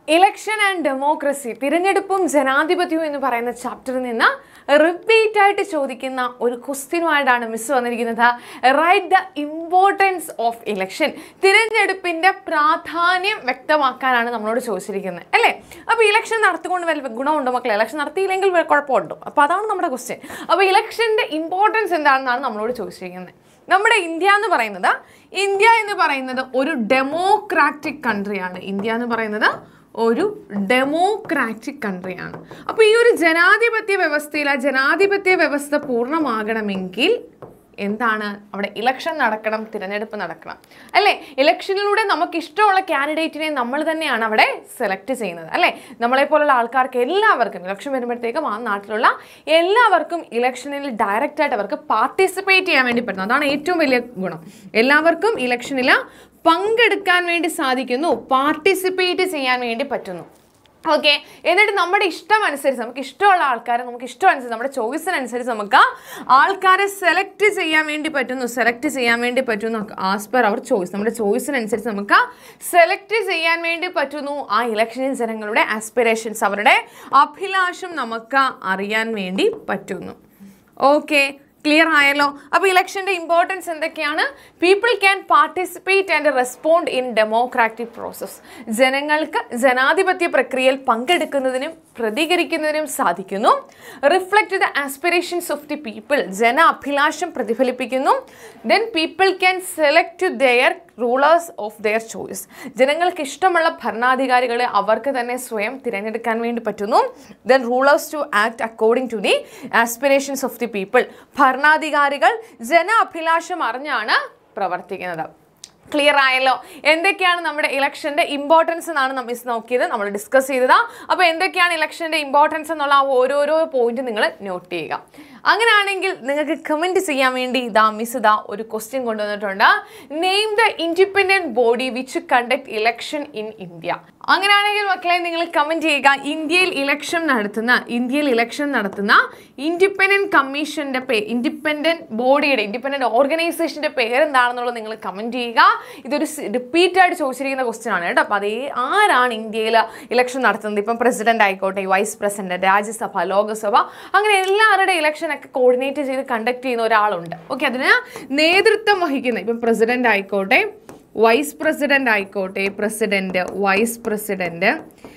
election and democracy തിരഞ്ഞെടുപ്പും ജനാധിപത്യവും എന്ന് പറയുന്ന ചാപ്റ്ററിൽ നിന്ന് റിപ്പീറ്റ് ആയിട്ട് ചോദിക്കുന്ന ഒരു ക്വസ്റ്റ്യനുമായിട്ടാണ് മിസ് വന്നിരിക്കുന്നത് right the importance of election തിരഞ്ഞെടുപ്പിന്റെ പ്രാധാന്യം വ്യക്തമാക്കാനാണ് നമ്മളോട് ചോദിച്ചിരിക്കുന്നത് അല്ലേ അപ്പോൾ ഇലക്ഷൻ നടത്തിക്കൊണ്ട് വല്ല ഗുണമുണ്ടോ മക്കളെ ഇലക്ഷൻ നടത്തിയില്ലെങ്കിൽ വല്ല കുഴപ്പമുണ്ടോ അപ്പോൾ അതാണ് നമ്മുടെ ക്വസ്റ്റ്യൻ അപ്പോൾ ഇലക്ഷന്റെ ഇമ്പോർട്ടൻസ് എന്താണെന്നാണ് നമ്മളോട് ചോദിച്ചിരിക്കുന്നത് നമ്മുടെ ഇന്ത്യ എന്ന് പറയുന്നത് ഇന്ത്യ എന്ന് പറയുന്നത് ഒരു ഡെമോക്രാറ്റിക് കൺട്രിയാണ് ഇന്ത്യ എന്ന് പറയുന്നത് ഒരു ഡെമോക്രാറ്റിക് കൺട്രിയാണ് അപ്പോൾ ഈ ഒരു ജനാധിപത്യ വ്യവസ്ഥയിൽ ആ ജനാധിപത്യ വ്യവസ്ഥ പൂർണ്ണമാകണമെങ്കിൽ എന്താണ് അവിടെ ഇലക്ഷൻ നടക്കണം തിരഞ്ഞെടുപ്പ് നടക്കണം അല്ലേ ഇലക്ഷനിലൂടെ നമുക്ക് ഇഷ്ടമുള്ള കാൻഡിഡേറ്റിനെ നമ്മൾ തന്നെയാണ് അവിടെ സെലക്ട് ചെയ്യുന്നത് അല്ലേ നമ്മളെ പോലുള്ള ആൾക്കാർക്ക് എല്ലാവർക്കും ഇലക്ഷൻ വരുമ്പോഴത്തേക്കും ആ നാട്ടിലുള്ള എല്ലാവർക്കും ഇലക്ഷനിൽ ഡയറക്റ്റ് ആയിട്ട് അവർക്ക് പാർട്ടിസിപ്പേറ്റ് ചെയ്യാൻ വേണ്ടി പറ്റുന്നു അതാണ് ഏറ്റവും വലിയ ഗുണം എല്ലാവർക്കും ഇലക്ഷനിൽ പങ്കെടുക്കാൻ വേണ്ടി സാധിക്കുന്നു പാർട്ടിസിപ്പേറ്റ് ചെയ്യാൻ വേണ്ടി പറ്റുന്നു ഓക്കെ എന്നിട്ട് നമ്മുടെ ഇഷ്ടം അനുസരിച്ച് നമുക്ക് ഇഷ്ടമുള്ള ആൾക്കാരെ നമുക്ക് ഇഷ്ടം അനുസരിച്ച് നമ്മുടെ ചോയ്സിനനുസരിച്ച് നമുക്ക് ആൾക്കാരെ സെലക്ട് ചെയ്യാൻ വേണ്ടി പറ്റുന്നു സെലക്ട് ചെയ്യാൻ വേണ്ടി പറ്റുന്നു ആസ് പെർ അവർ ചോയ്സ് നമ്മുടെ ചോയ്സിനനുസരിച്ച് നമുക്ക് സെലക്ട് ചെയ്യാൻ വേണ്ടി പറ്റുന്നു ആ ഇലക്ഷനിൽ ജനങ്ങളുടെ ആസ്പിറേഷൻസ് അവരുടെ അഭിലാഷം നമുക്ക് അറിയാൻ വേണ്ടി പറ്റുന്നു ഓക്കെ ക്ലിയർ ആയല്ലോ അപ്പോൾ ഇലക്ഷൻ്റെ ഇമ്പോർട്ടൻസ് എന്തൊക്കെയാണ് people can participate and respond in democratic process ജനങ്ങൾക്ക് ജനാധിപത്യ പ്രക്രിയയിൽ പങ്കെടുക്കുന്നതിനും പ്രതികരിക്കുന്നതിനും സാധിക്കുന്നു reflect the aspirations of the people ജന അഭിലാഷം പ്രതിഫലിപ്പിക്കുന്നു then people can select their rulers of their choice ജനങ്ങൾക്ക് ഇഷ്ടമുള്ള ഭരണാധികാരികളെ അവർക്ക് തന്നെ സ്വയം തിരഞ്ഞെടുക്കാൻ വേണ്ടി പറ്റുന്നു then rulers to act according to the aspirations of the people ഭരണാധികാരികൾ ജന അഭിലാഷം അറിഞ്ഞാണ് പ്രവർത്തിക്കുന്നത് ക്ലിയർ ആയല്ലോ എന്തൊക്കെയാണ് നമ്മുടെ ഇലക്ഷൻ്റെ ഇമ്പോർട്ടൻസ് എന്നാണ് നമ്മൾ മിസ് നോക്കിയത് നമ്മൾ ഡിസ്കസ് ചെയ്തത് അപ്പോൾ എന്തൊക്കെയാണ് ഇലക്ഷൻ്റെ ഇമ്പോർട്ടൻസ് എന്നുള്ള ആ ഓരോരോ പോയിന്റ് നിങ്ങൾ നോട്ട് ചെയ്യുക അങ്ങനെയാണെങ്കിൽ നിങ്ങൾക്ക് കമൻറ്റ് ചെയ്യാൻ വേണ്ടി ഇതാ മിസ് ഇതാ ഒരു ക്വസ്റ്റ്യൻ കൊണ്ടുവന്നിട്ടുണ്ട് name the independent body which conduct election in India അങ്ങനെയാണെങ്കിൽ മക്കളെ നിങ്ങൾ കമൻറ്റ് ചെയ്യുക ഇന്ത്യയിൽ ഇലക്ഷൻ നടത്തുന്ന ഇന്ത്യയിൽ ഇലക്ഷൻ നടത്തുന്ന ഇൻഡിപെൻഡൻറ്റ് കമ്മീഷൻ്റെ പേ ഇൻഡിപെൻഡൻറ്റ് ബോഡിയുടെ ഇൻഡിപെൻഡൻറ്റ് ഓർഗനൈസേഷൻ്റെ പേരെന്താണെന്നുള്ളത് നിങ്ങൾ കമൻറ്റ് ചെയ്യുക ഇതൊരു റിപ്പീറ്റ് ആയിട്ട് ചോദിച്ചിരിക്കുന്ന ക്വസ്റ്റ്യൻ ആണ് കേട്ടോ അപ്പോൾ അതേ ആരാണ് ഇന്ത്യയിൽ ഇലക്ഷൻ നടത്തുന്നത് ഇപ്പം പ്രസിഡന്റ് ആയിക്കോട്ടെ വൈസ് പ്രസിഡന്റ് രാജ്യസഭ ലോകസഭ അങ്ങനെ എല്ലാവരുടെ ഇലക്ഷൻ ഒക്കെ കോർഡിനേറ്റ് ചെയ്ത് കണ്ടക്ട് ചെയ്യുന്ന ഒരാളുണ്ട് ഓക്കെ അതിന് നേതൃത്വം വഹിക്കുന്ന ഇപ്പം പ്രസിഡന്റ് ആയിക്കോട്ടെ വൈസ് പ്രസിഡന്റ് ആയിക്കോട്ടെ president vice president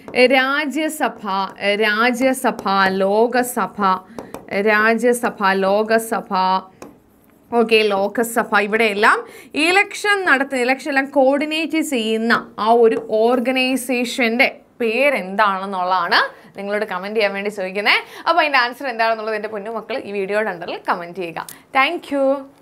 Rajya Sabha Rajya Sabha Lok Sabha Rajya Sabha Lok Sabha okay Lok Sabha ഇവിടെയെല്ലാം ഇലക്ഷൻ നടത്തുന്ന ഇലക്ഷൻ എല്ലാം കോർഡിനേറ്റ് ചെയ്യുന്ന ആ ഒരു ഓർഗനൈസേഷൻ്റെ പേരെന്താണെന്നുള്ളതാണ് നിങ്ങളോട് കമൻറ്റ് ചെയ്യാൻ വേണ്ടി ചോദിക്കുന്നത് അപ്പോൾ അതിൻ്റെ ആൻസർ എന്താണെന്നുള്ളത് എൻ്റെ പൊന്നു മക്കൾ ഈ വീഡിയോയുടെ അണ്ടറിൽ കമൻറ്റ് ചെയ്യുക താങ്ക്